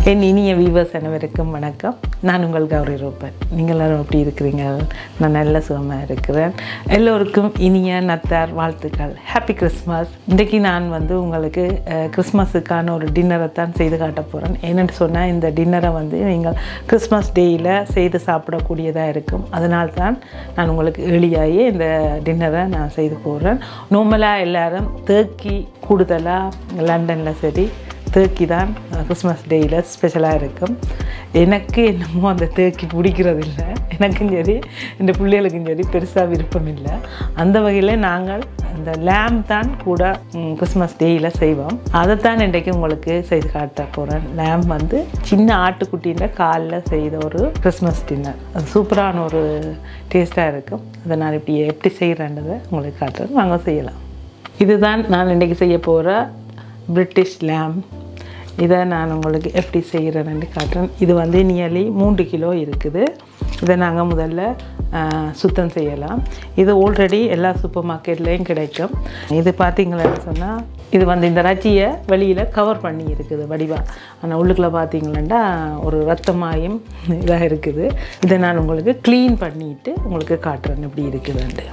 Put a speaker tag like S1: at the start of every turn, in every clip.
S1: என் இனிய வீவர்ஸ் அனைவருக்கும் வணக்கம் நான் உங்கள் கௌரி ரூபன் நீங்கள் எல்லாரும் எப்படி இருக்கிறீங்க நான் நல்ல சுகமாக இருக்கிறேன் எல்லோருக்கும் இனிய நத்தார் வாழ்த்துக்கள் ஹாப்பி கிறிஸ்மஸ் இன்றைக்கி நான் வந்து உங்களுக்கு அஹ், கிறிஸ்மஸுக்கான ஒரு டின்னரை தான் செய்து காட்ட போகிறேன் ஏன்னு சொன்னால் இந்த டின்னரை வந்து நீங்கள் கிறிஸ்மஸ் டேயில் செய்து சாப்பிடக்கூடியதாக இருக்கும் அதனால தான் நான் உங்களுக்கு எளியாகி இந்த டின்னரை நான் செய்து போகிறேன் நார்மலாக எல்லாரும் தேக்கி கூடுதலாக லண்டனில் சரி தேக்கி தான் கிறிஸ்மஸ் டேயில் ஸ்பெஷலாக இருக்கும் எனக்கு என்னமோ அந்த தேக்கி பிடிக்கிறது இல்லை எனக்கும் சரி இந்த பிள்ளைகளுக்கும் சரி பெருசாக விருப்பம் இல்லை அந்த வகையில் நாங்கள் அந்த லேம் தான் கூட ம், கிறிஸ்மஸ் டேயில் செய்வோம் அதைத்தான் இன்றைக்கு உங்களுக்கு செய்து காட்ட போகிறேன் லேம் வந்து சின்ன ஆட்டுக்குட்டின்ற காலில் செய்த ஒரு கிறிஸ்மஸ் டின்னர் அது சூப்பரான ஒரு டேஸ்ட்டாக இருக்கும் அதை நான் இப்படி எப்படி செய்கிறேன்றதை உங்களுக்கு காட்டுறேன் வாங்க செய்யலாம் இதுதான் நான் இன்றைக்கி செய்ய போகிற பிரிட்டிஷ் லேம் இதை நான் உங்களுக்கு எப்படி செய்கிறேன்னு காட்டுறேன் இது வந்து நியர்லி மூன்று கிலோ இருக்குது இதை நாங்கள் முதல்ல ஆ, சுத்தம் செய்யலாம் இது ஆல்ரெடி எல்லா சூப்பர் மார்க்கெட்லேயும் கிடைக்கும் இது பார்த்தீங்களேன்னு சொன்னால் இது வந்து இந்த ரச்சியை வெளியில் கவர் பண்ணி இருக்குது வடிவா ஆனால் உள்ளுக்குள்ளே பார்த்தீங்களா ஒரு ரத்தமாயும் இதாக இருக்குது இதை நான் உங்களுக்கு க்ளீன் பண்ணிட்டு உங்களுக்கு காட்டுறேன் எப்படி இருக்குதுன்ட்டு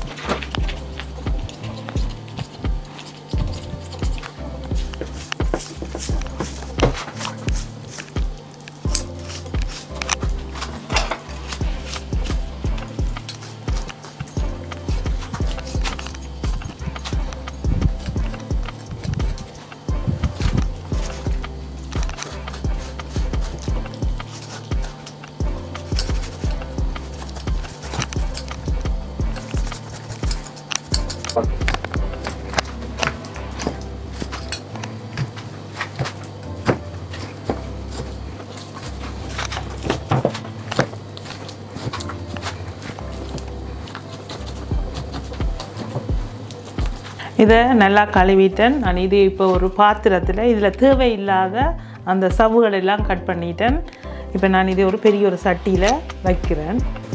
S1: இதை நல்லா கழுவிட்டேன் நான் இது இப்போ ஒரு பாத்திரத்தில் இதில் தேவையில்லாத அந்த சவ்வுகள் எல்லாம் கட் பண்ணிட்டேன் இப்போ நான் இதை ஒரு பெரிய ஒரு சட்டியில் வைக்கிறேன்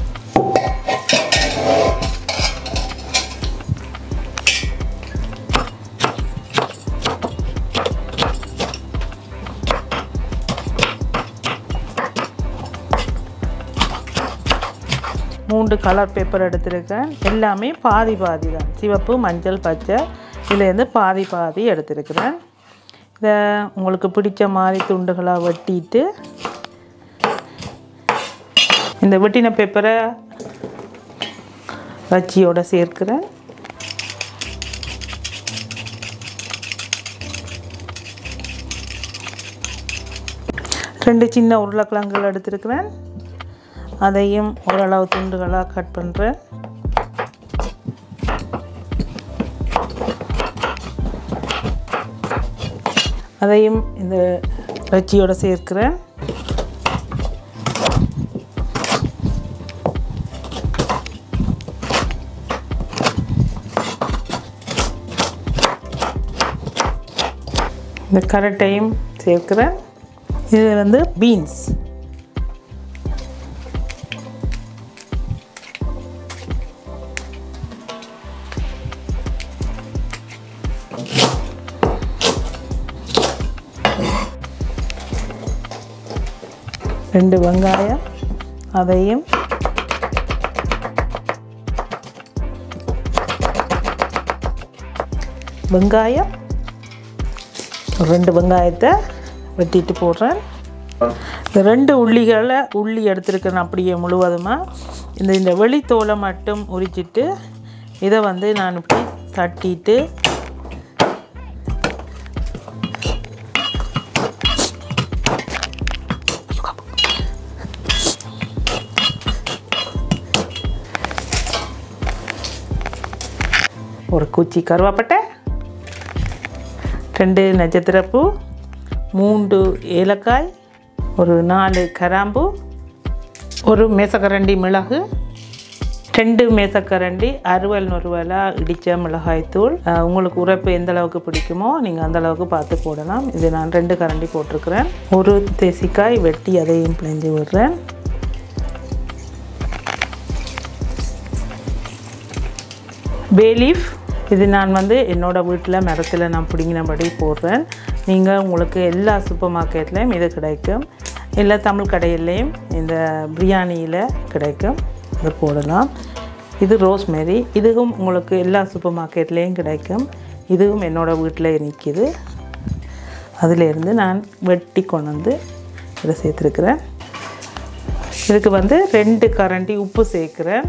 S1: மூன்று கலர் பேப்பர் எடுத்திருக்கேன் எல்லாமே பாதி பாதி தான் சிவப்பு மஞ்சள் பச்சை இதுலேருந்து பாதி பாதி எடுத்திருக்கிறேன் இதை உங்களுக்கு பிடிச்ச மாதிரி துண்டுகளாக வெட்டிட்டு இந்த வெட்டின பேப்பரை வச்சியோட சேர்க்கிறேன் ரெண்டு சின்ன உருளைக்கிழங்குகள் எடுத்திருக்கிறேன் அதையும் ஓரளவு துண்டுகளாக கட் பண்ணுறேன் அதையும் இந்த ரச்சியோட சேர்க்கிறேன் இந்த கரட்டையும் சேர்க்கிறேன் இது வந்து பீன்ஸ் ரெண்டு வெங்காயம் அதையும் வெங்காயம் ஒரு ரெண்டு வெங்காயத்தை வெட்டிட்டு போடுறேன் இந்த ரெண்டு உள்ளிகளை உள்ளி எடுத்துருக்கேன் அப்படியே முழுவதுமாக இந்த இந்த வெளித்தோலை மட்டும் உரிச்சிட்டு இதை வந்து நான் இப்படி தட்டிட்டு ஒரு குச்சி கருவாப்பட்டை ரெண்டு நட்சத்திரப்பூ மூன்று ஏலக்காய் ஒரு நாலு கராம்பு ஒரு மேசக்கரண்டி மிளகு ரெண்டு மேசக்கரண்டி அறுவல் நொறுவலாக இடித்த மிளகாய்த்தூள் அஹ், உங்களுக்கு உரைப்பு எந்த அளவுக்கு பிடிக்குமோ நீங்கள் அந்த அளவுக்கு பார்த்து போடலாம் இது நான் ரெண்டு கரண்டி போட்டிருக்கிறேன் ஒரு தேசிக்காய் வெட்டி அதையும் பிணைஞ்சு விடுறேன் பேலீஃப் இது நான் வந்து என்னோட வீட்டில் மரத்தில் நான் பிடுங்கினபடி போடுறேன் நீங்கள் உங்களுக்கு எல்லா சூப்பர் மார்க்கெட்லேயும் இது கிடைக்கும் எல்லா தமிழ் கடையிலையும் இந்த பிரியாணியில் கிடைக்கும் இது போடலாம் இது ரோஸ்மேரி இதுவும் உங்களுக்கு எல்லா சூப்பர் மார்க்கெட்லேயும் கிடைக்கும் இதுவும் என்னோடய வீட்டில் நிற்கிது அதிலேருந்து நான் வெட்டி கொண்டு வந்து இதை சேர்த்துருக்குறேன் இதுக்கு வந்து ரெண்டு கரண்டி உப்பு சேர்க்குறேன்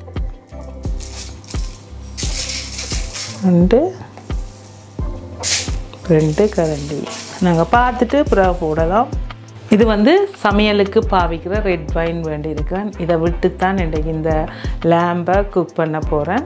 S1: ரெண்டு ரெண்டு கரண்டி நாங்கள் பார்த்துட்டு பிறகு போடலாம் இது வந்து சமையலுக்கு பாவிக்கிற ரெட் வைன் வேண்டியிருக்கேன் இதை விட்டு தான் இன்றைக்கு இந்த லேம்பை குக் பண்ண போகிறேன்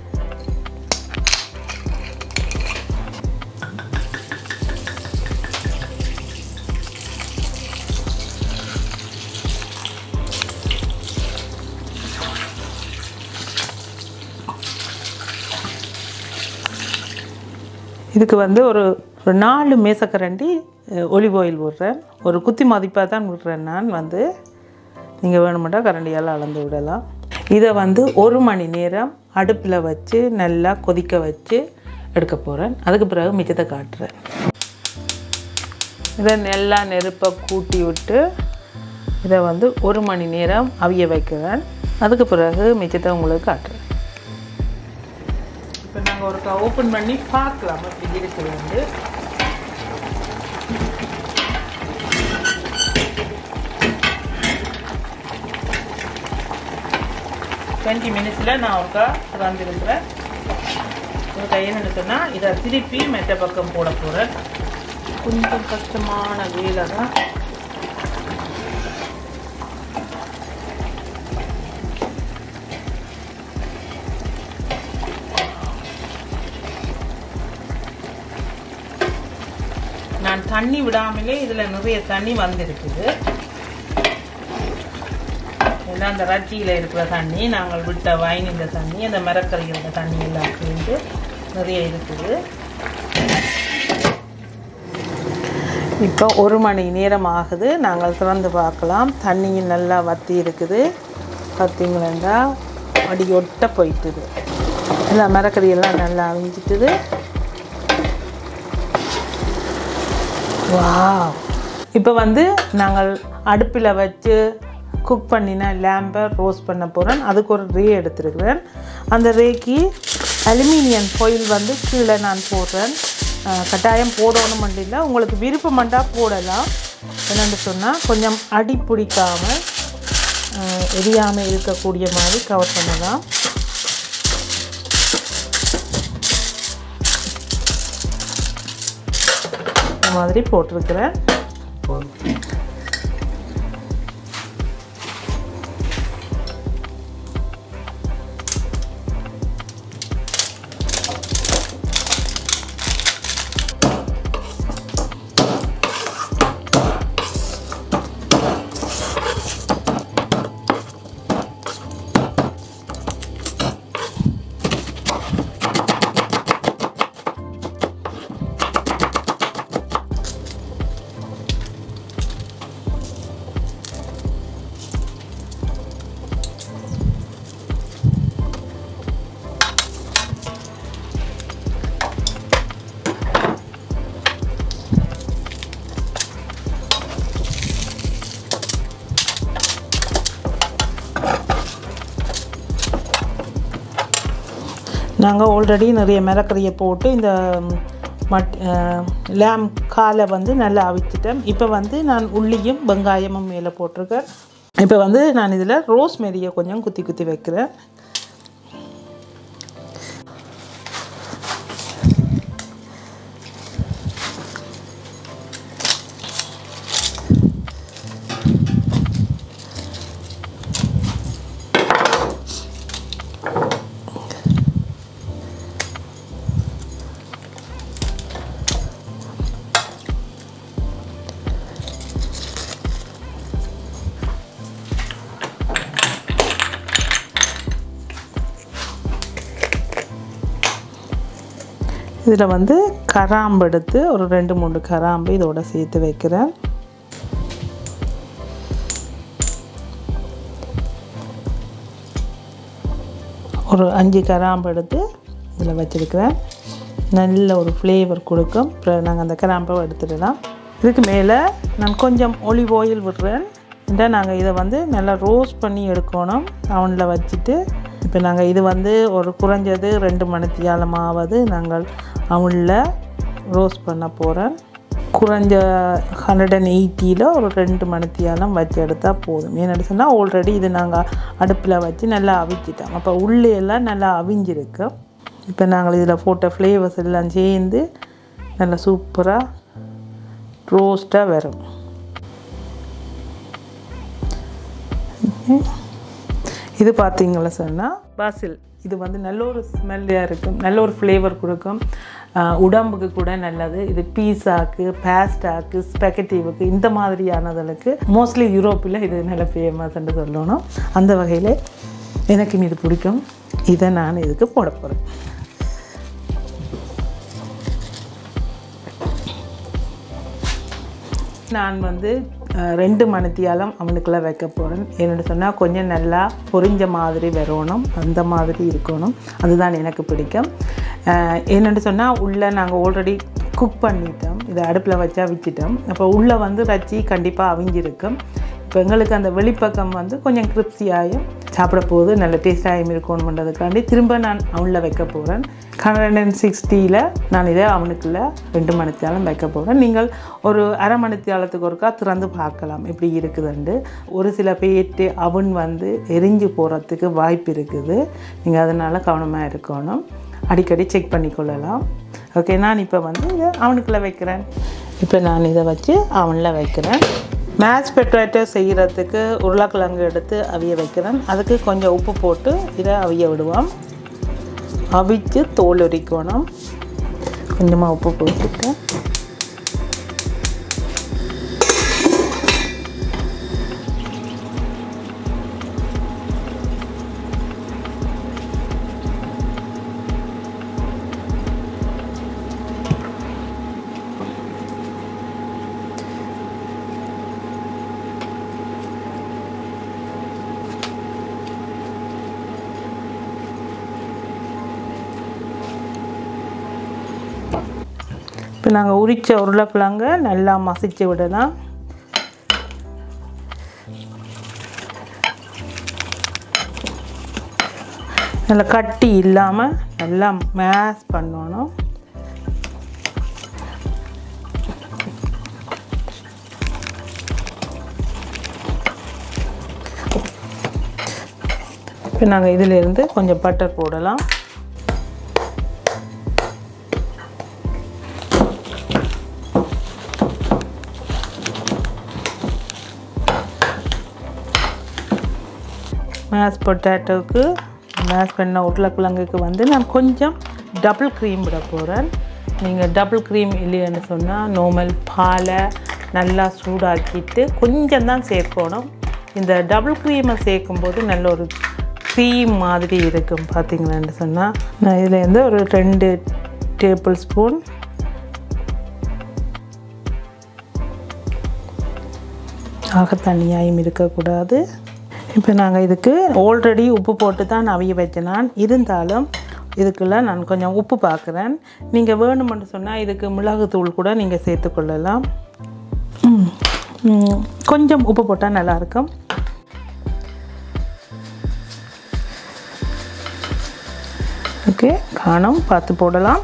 S1: இதுக்கு வந்து ஒரு ஒரு நாலு மேசக்கரண்டி ஒலிவ் ஆயில் விடுறேன் ஒரு குத்தி மதிப்பாக தான் விடுறேன் நான் வந்து நீங்கள் வேணுமெண்டா கரண்டியால் அளந்து விடலாம் இதை வந்து ஒரு மணி நேரம் அடுப்பில் வச்சு நல்லா கொதிக்க வச்சு எடுக்க போகிறேன் அதுக்கு பிறகு மிச்சத்தை காட்டுறேன் இதை நல்லா நெருப்பை கூட்டி விட்டு இதை வந்து ஒரு மணி நேரம் அவிய வைக்கிறேன் அதுக்கு பிறகு மிச்சத்தை உங்களுக்கு காட்டுறேன் இப்போ நாங்கள் ஒருக்கா ஓப்பன் பண்ணி பார்க்கலாம் அப்படி இருக்குது வந்து டுவெண்ட்டி மினிட்ஸில் நான் ஒருக்கா திறந்துருக்கிறேன் ஒருக்கா என்னென்னு சொன்னால் இதை திருப்பி மெட்ட பக்கம் போட போகிறேன் கொஞ்சம் கஷ்டமான வேலை தான் நான் தண்ணி விடாமலே இதில் நிறைய தண்ணி வந்திருக்குது எல்லாம் அந்த ரட்டியில் இருக்கிற தண்ணி நாங்கள் விட்ட வைன் இந்த தண்ணி அந்த மரக்கறியோட தண்ணி எல்லாம் சேர்ந்து நிறைய இருக்குது இப்போ ஒரு மணி நேரம் ஆகுது நாங்கள் திறந்து பார்க்கலாம் தண்ணியும் நல்லா வத்தி இருக்குது பார்த்தீங்களா அடி ஒட்ட போயிட்டுது எல்லாம் மரக்கறியெல்லாம் நல்லா அவிஞ்சிட்டுது வா இப்போ வந்து நாங்கள் அடுப்பில் வச்சு குக் பண்ணின லேம்பை ரோஸ்ட் பண்ண போகிறேன் அதுக்கு ஒரு ரே எடுத்துருக்கிறேன் அந்த ரேக்கு அலுமினியம் foil வந்து கீழே நான் போடுறேன் அஹ், கட்டாயம் போடணும் இல்லை உங்களுக்கு விருப்பமண்டா போடலாம் என்னென்னு சொன்னால் கொஞ்சம் அடி பிடிக்காமல் எரியாமல் இருக்கக்கூடிய மாதிரி கவர் பண்ணலாம் இந்த மாதிரி போட்டிருக்கிறேன் நாங்கள் ஆல்ரெடி நிறைய மிளக்கறியை போட்டு இந்த மட் லேம் காலை வந்து நல்லா அவிச்சிட்டேன் இப்போ வந்து நான் உள்ளியும் வெங்காயமும் மேலே போட்டிருக்கேன் இப்போ வந்து நான் இதில் ரோஸ் மெரியை கொஞ்சம் குத்தி குத்தி வைக்கிறேன் இதில் வந்து கராம்பு எடுத்து ஒரு ரெண்டு மூணு கராம்பு இதோட சேர்த்து வைக்கிறேன் ஒரு அஞ்சு கராம்பு எடுத்து இதில் வச்சுருக்கிறேன் நல்ல ஒரு ஃப்ளேவர் கொடுக்கும் அப்புறம் நாங்கள் அந்த கிராம்பை எடுத்துடலாம் இதுக்கு மேலே நான் கொஞ்சம் ஒலிவ் ஆயில் விடுறேன் இந்த நாங்கள் இதை வந்து நல்லா ரோஸ்ட் பண்ணி எடுக்கணும் அவனில் வச்சுட்டு இப்போ நாங்கள் இது வந்து ஒரு குறைஞ்சது ரெண்டு மணித்தியாலமாவது நாங்கள் அவனில் ரோஸ்ட் பண்ண போகிறேன் குறைஞ்ச ஹண்ட்ரட் அண்ட் எயிட்டியில் ஒரு ரெண்டு மணித்தியாலம் வச்சு எடுத்தால் போதும் ஏன்னு சொன்னால் ஆல்ரெடி இது நாங்கள் அடுப்பில் வச்சு நல்லா அவிச்சிட்டோம் அப்போ உள்ளே எல்லாம் நல்லா அவிஞ்சிருக்கு இப்போ நாங்கள் இதில் போட்ட ஃப்ளேவர்ஸ் எல்லாம் சேர்ந்து நல்லா சூப்பராக ரோஸ்ட்டாக வரும் இது பார்த்தீங்களா சொன்னால் பாசில் இது வந்து நல்ல ஒரு ஸ்மெல்லியாக இருக்கும் நல்ல ஒரு ஃப்ளேவர் கொடுக்கும் ஆஹ் உடம்புக்கு கூட நல்லது இது பீஸாக்கு பேஸ்டாக்கு ஸ்பெகட்டிவுக்கு இந்த மாதிரியானதுக்கு மோஸ்ட்லி யூரோப்பில் இது நல்ல ஃபேமஸ்ன்னு சொல்லணும் அந்த வகையில் எனக்கும் இது பிடிக்கும் இதை நான் இதுக்கு போட போகிறேன் நான் வந்து அஹ், ரெண்டு மணித்தியாலம் அவனுக்குள்ள வைக்க போகிறேன் என்னோட சொன்னால் கொஞ்சம் நல்லா பொரிஞ்ச மாதிரி வரணும் அந்த மாதிரி இருக்கணும் அதுதான் எனக்கு பிடிக்கும் அஹ், என்னென்னு சொன்னால் உள்ளே நாங்கள் ஆல்ரெடி குக் பண்ணிட்டோம் இதை அடுப்பில் வச்சா வச்சிட்டோம் அப்போ உள்ளே வந்து ரச்சி கண்டிப்பாக அவிஞ்சிருக்கும் இப்போ எங்களுக்கு அந்த வெளிப்பக்கம் வந்து கொஞ்சம் கிரிப்ஸியாயும் சாப்பிட போது நல்ல டேஸ்டாகவும் இருக்கணுன்றதுக்காண்டி திரும்ப நான் அவனில் வைக்க போகிறேன் ஹண்ட்ரட் அண்ட் சிக்ஸ்டியில் நான் இதை அவனுக்குள்ள ரெண்டு மணித்தியாலம் வைக்க போகிறேன் நீங்கள் ஒரு அரை மணித்தியாலத்துக்கு ஒருக்கா திறந்து பார்க்கலாம் எப்படி இருக்குதுண்டு ஒரு சில பேட்டு அவன் வந்து எரிஞ்சு போகிறதுக்கு வாய்ப்பு இருக்குது நீங்கள் அதனால் கவனமாக இருக்கணும் அடிக்கடி செக் பண்ணிக்கொள்ளலாம் ஓகே நான் இப்போ வந்து இதை அவனுக்குள்ளே வைக்கிறேன் இப்போ நான் இதை வச்சு அவனில் வைக்கிறேன் மேட்ச் பொட்டேட்டோ செய்கிறதுக்கு உருளைக்கிழங்கு எடுத்து அவிய வைக்கிறேன் அதுக்கு கொஞ்சம் உப்பு போட்டு இதை அவிய விடுவோம் அவிச்சு தோல் உரிக்கணும் கொஞ்சமாக உப்பு போட்டுட்டு இப்போ நாங்கள் உரித்த உருளைக்கிழங்க நல்லா மசிச்சு விடலாம் நல்லா கட்டி இல்லாமல் நல்லா மேஷ் பண்ணணும் இப்போ நாங்கள் இதிலிருந்து கொஞ்சம் பட்டர் போடலாம் மேஷ் பொட்டேட்டோவுக்கு மேஷ் பண்ண உருளைக்கிழங்குக்கு வந்து நான் கொஞ்சம் டபுள் க்ரீம் விட போகிறேன் நீங்கள் டபுள் க்ரீம் இல்லைன்னு சொன்னால் நார்மல் பாலை நல்லா சூடாக்கிட்டு கொஞ்சம் தான் சேர்க்கணும் இந்த டபுள் க்ரீமை சேர்க்கும்போது நல்ல ஒரு க்ரீம் மாதிரி இருக்கும் பார்த்தீங்களான்னு சொன்னால் நான் இதில் இருந்து ஒரு ரெண்டு டேபிள் ஸ்பூன் ஆக தனியாயும் இருக்கக்கூடாது இப்போ நாங்கள் இதுக்கு ஆல்ரெடி உப்பு போட்டு தான் அவிய வச்சேன் நான் இருந்தாலும் இதுக்குள்ள நான் கொஞ்சம் உப்பு பார்க்குறேன் நீங்கள் வேணுமென்று சொன்னால் இதுக்கு மிளகுத்தூள் கூட நீங்கள் சேர்த்துக்கொள்ளலாம் ம், ம், கொஞ்சம் உப்பு போட்டால் நல்லாயிருக்கும் ஓகே காணும் பார்த்து போடலாம்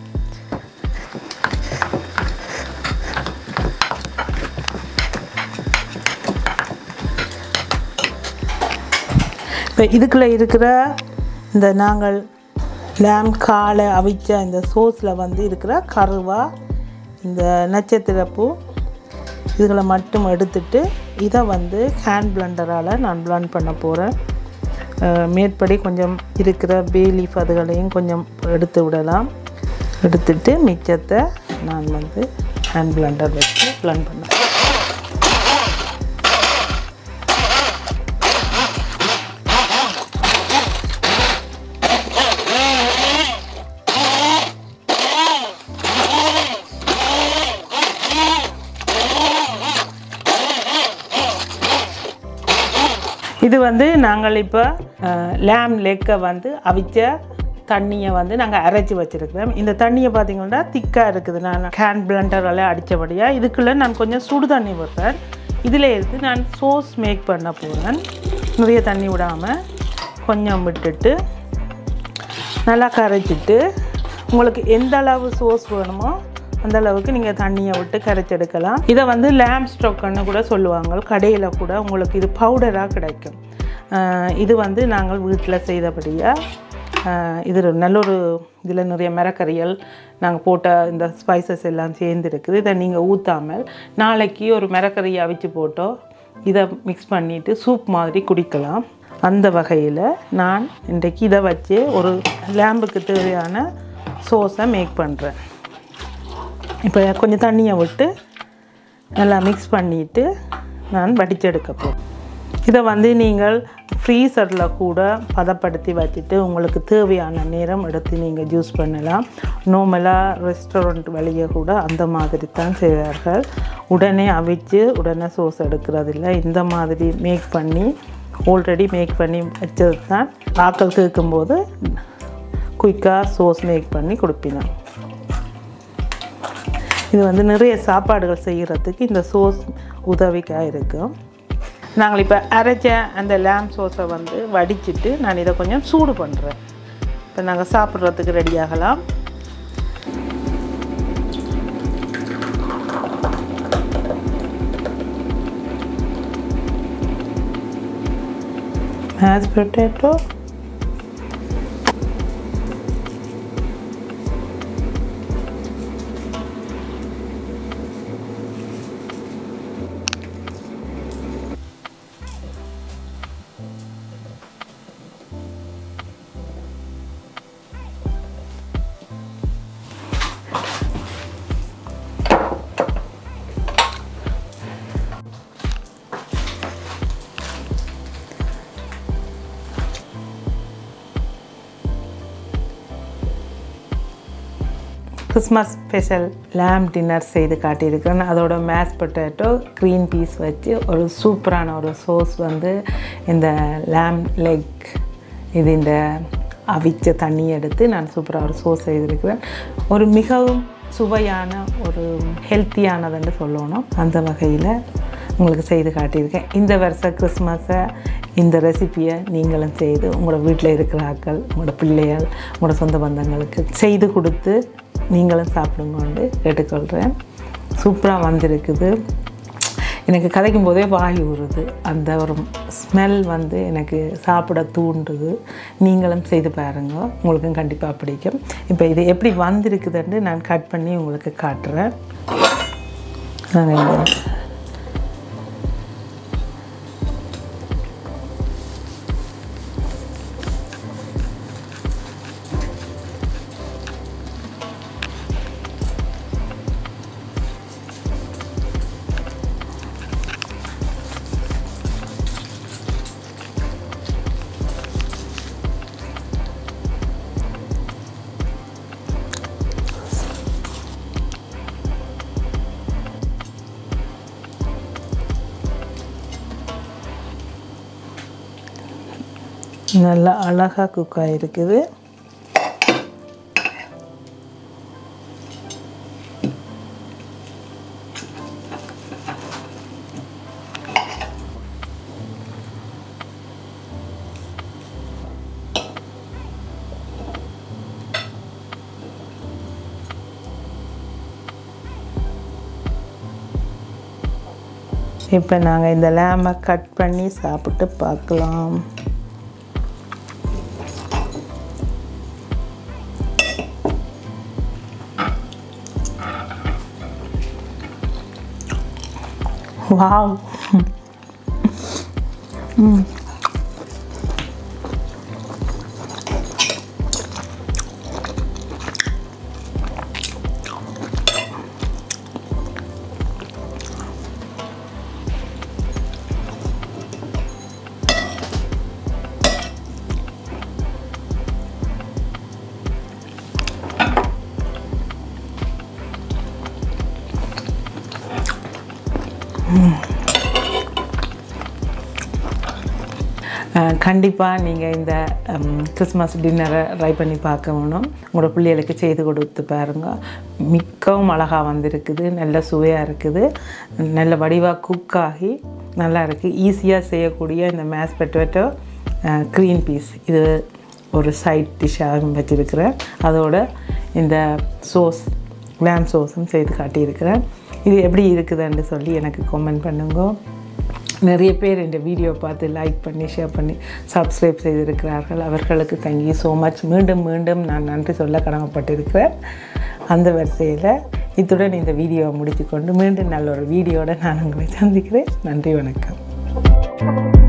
S1: இப்போ இதுக்குள்ளே இருக்கிற இந்த நாங்கள் லேம் காலை அவிச்ச இந்த சோஸில் வந்து இருக்கிற கருவா இந்த நட்சத்திரப்பூ இதுகளை மட்டும் எடுத்துட்டு இதை வந்து ஹேண்ட் பிளண்டரால் நான் பிளண்ட் பண்ண போகிறேன் மேற்படி கொஞ்சம் இருக்கிற பே லீஃப் அதுகளையும் கொஞ்சம் எடுத்து விடலாம் எடுத்துட்டு மிச்சத்தை நான் வந்து ஹேண்ட் பிளண்டர் வச்சு பிளண்ட் பண்ணேன் இது வந்து நாங்கள் இப்போ லேம் லெக்கை வந்து அவிச்ச தண்ணியை வந்து நாங்கள் அரைச்சி வச்சுருக்கிறோம் இந்த தண்ணியை பார்த்தீங்கன்னா திக்காக இருக்குது நான் கேன் பிளண்டரால் அடித்தபடியாக இதுக்குள்ளே நான் கொஞ்சம் சுடு தண்ணி விடுறேன் இதில் எடுத்து நான் சோஸ் மேக் பண்ண போகிறேன் நிறைய தண்ணி விடாமல் கொஞ்சம் விட்டுட்டு நல்லா கரைச்சிட்டு உங்களுக்கு எந்த அளவு சோஸ் வேணுமோ அந்த அளவுக்கு நீங்கள் தண்ணியை விட்டு கரைச்செடுக்கலாம் இதை வந்து லேம் ஸ்டோக்குன்னு கூட சொல்லுவாங்க கடையில் கூட உங்களுக்கு இது பவுடராக கிடைக்கும் ஆஹ் இது வந்து நாங்கள் வீட்டில் செய்தபடியாக இது ஒரு நல்ல ஒரு இதில் நிறைய மரக்கறிகள் நாங்கள் போட்ட இந்த ஸ்பைசஸ் எல்லாம் சேர்ந்து இருக்குது இதை நீங்கள் ஊற்றாமல் நாளைக்கு ஒரு மரக்கறியை அவிச்சு போட்டோ இதை மிக்ஸ் பண்ணிவிட்டு சூப் மாதிரி குடிக்கலாம் அந்த வகையில் நான் இன்றைக்கு இதை வச்சு ஒரு லேம்புக்கு தேவையான சோஸை மேக் பண்ணுறேன் இப்போ கொஞ்சம் தண்ணியை விட்டு நல்லா மிக்ஸ் பண்ணிவிட்டு நான் வடிச்செடுக்க போகிறேன் இதை வந்து நீங்கள் ஃப்ரீசரில் கூட பதப்படுத்தி வச்சுட்டு உங்களுக்கு தேவையான நேரம் எடுத்து நீங்கள் ஜூஸ் பண்ணலாம் நார்மலாக ரெஸ்டாரண்ட் வழியே கூட அந்த மாதிரி தான் செய்வார்கள் உடனே அவிச்சு உடனே சோஸ் எடுக்கிறதில்ல இந்த மாதிரி மேக் பண்ணி ஆல்ரெடி மேக் பண்ணி வச்சது தான் ஆக்கள் கேட்கும்போது குயிக்காக சோஸ் மேக் பண்ணி கொடுப்பினேன் இது வந்து நிறைய சாப்பாடுகள் செய்கிறதுக்கு இந்த சோஸ் உதவிக்காக இருக்கும் நாங்கள் இப்போ அரைச்ச அந்த லேம் சோஸை வந்து வடிச்சிட்டு நான் இதை கொஞ்சம் சூடு பண்ணுறேன் இப்போ நாங்கள் சாப்பிட்றதுக்கு ரெடி ஆகலாம் mash potato Christmas special lamb dinner செய்து காட்டியிருக்கிறேன் அதோட மேஷ் பொட்டேட்டோ க்ரீன் பீஸ் வச்சு ஒரு சூப்பரான ஒரு சோஸ் வந்து இந்த லேம் லெக் இது இந்த அவிச்ச தண்ணி எடுத்து நான் சூப்பராக ஒரு சோஸ் செய்திருக்கிறேன் ஒரு மிகவும் சுவையான ஒரு ஹெல்த்தியானதுன்னு சொல்லணும் அந்த வகையில் உங்களுக்கு செய்து காட்டியிருக்கேன் இந்த வருஷம் கிறிஸ்மஸை இந்த ரெசிப்பியை நீங்களும் செய்து உங்களோட வீட்டில் இருக்கிற ஆட்கள் உங்களோட பிள்ளைகள் உங்களோட சொந்த பந்தங்களுக்கு செய்து கொடுத்து நீங்களும் சாப்பிடுங்கன்னு கேட்டுக்கொள்கிறேன் சூப்பராக வந்திருக்குது எனக்கு கதைக்கும் போதே வாய் ஊறுது அந்த ஒரு ஸ்மெல் வந்து எனக்கு சாப்பிட தூண்டுது நீங்களும் செய்து பாருங்க உங்களுக்கும் கண்டிப்பாக பிடிக்கும் இப்போ இது எப்படி வந்திருக்குதுன்னு நான் கட் பண்ணி உங்களுக்கு காட்டுறேன் நாங்கள் இங்கே நல்லா அழகாக குக் ஆகிருக்குது இப்போ நாங்கள் இந்த லேமை கட் பண்ணி சாப்பிட்டு பார்க்கலாம் Wow. Mm. கண்டிப்பாக நீங்கள் இந்த ம், கிறிஸ்மஸ் டின்னரை ட்ரை பண்ணி பார்க்கணும் உங்களோட பிள்ளைகளுக்கு செய்து கொடுத்து பாருங்க மிக்கவும் அழகாக வந்திருக்குது நல்ல சுவையாக இருக்குது நல்ல வடிவாக குக் ஆகி நல்லா இருக்குது ஈஸியாக செய்யக்கூடிய இந்த மேஸ் பெட்டோட்டோ க்ரீன் பீஸ் இது ஒரு சைட் டிஷ்ஷாக வச்சுருக்கிறேன் அதோட இந்த சோஸ் லேம் சோஸும் செய்து காட்டியிருக்கிறேன் இது எப்படி இருக்குதுன்னு சொல்லி எனக்கு கமெண்ட் பண்ணுங்க நிறைய பேர் இந்த வீடியோ பார்த்து லைக் பண்ணி ஷேர் பண்ணி சப்ஸ்கிரைப் செய்திருக்கிறார்கள் அவர்களுக்கு தேங்க்யூ ஸோ மச் மீண்டும் மீண்டும் நான் நன்றி சொல்ல கடமைப்பட்டிருக்கிறேன் அந்த வரிசையில் இத்துடன் இந்த வீடியோவை முடித்துக்கொண்டு மீண்டும் நல்ல ஒரு வீடியோட நான் உங்களை சந்திக்கிறேன் நன்றி வணக்கம்